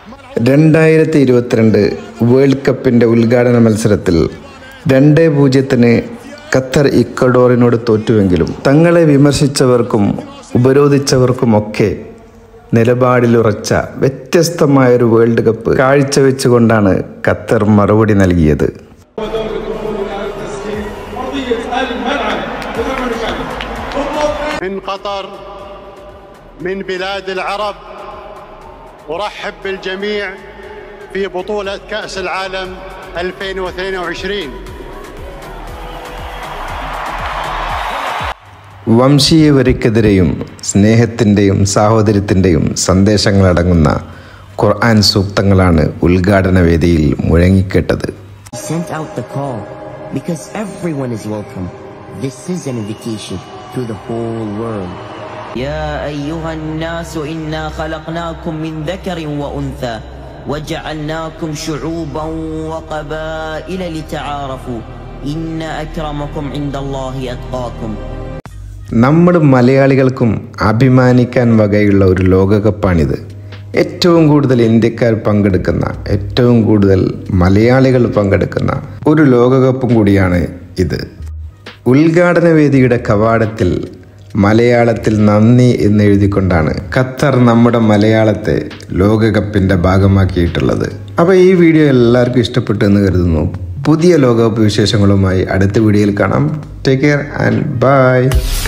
രണ്ടായിരത്തി ഇരുപത്തിരണ്ട് വേൾഡ് കപ്പിൻ്റെ ഉദ്ഘാടന മത്സരത്തിൽ രണ്ട് പൂജ്യത്തിന് ഖത്തർ ഇക്വഡോറിനോട് തോറ്റുവെങ്കിലും തങ്ങളെ വിമർശിച്ചവർക്കും ഉപരോധിച്ചവർക്കുമൊക്കെ നിലപാടിലുറച്ച വ്യത്യസ്തമായൊരു വേൾഡ് കപ്പ് കാഴ്ചവെച്ചുകൊണ്ടാണ് ഖത്തർ മറുപടി നൽകിയത് من قطر من بلاد العرب ارحب بالجميع في بطوله كاس العالم 2022 വംശീയവരിക്കെതിരെയും സ്നേഹത്തിൻ്റെയും സാഹോദര്യത്തിൻ്റെയും സന്ദേശങ്ങളടങ്ങുന്ന ഖുർആൻ സൂക്തങ്ങളാണ് ഉദ്ഘാടന വേദിയിൽ മുഴങ്ങിക്കേട്ടത് He sent out the call because everyone is welcome. This is an invitation to the whole world. يا أيها الناس إنا خلقناكم من ذكر وأنثى وجعلناكم شعوبا وقبائل لتعارفوا إن أكرمكم عند الله أتقاكم നമ്മൾ മലയാളികൾക്കും അഭിമാനിക്കാൻ വകയുള്ള ഒരു ലോകകപ്പാണിത് ഏറ്റവും കൂടുതൽ ഇന്ത്യക്കാർ പങ്കെടുക്കുന്ന ഏറ്റവും കൂടുതൽ മലയാളികൾ പങ്കെടുക്കുന്ന ഒരു ലോകകപ്പും കൂടിയാണ് ഇത് ഉദ്ഘാടന വേദിയുടെ കവാടത്തിൽ മലയാളത്തിൽ നന്ദി എന്നെഴുതിക്കൊണ്ടാണ് ഖത്തർ നമ്മുടെ മലയാളത്തെ ലോകകപ്പിൻ്റെ ഭാഗമാക്കിയിട്ടുള്ളത് അപ്പോൾ ഈ വീഡിയോ എല്ലാവർക്കും ഇഷ്ടപ്പെട്ടു എന്ന് കരുതുന്നു പുതിയ ലോകകപ്പ് വിശേഷങ്ങളുമായി അടുത്ത വീഡിയോയിൽ കാണാം ടേക്ക് കെയർ ആൻഡ് ബൈ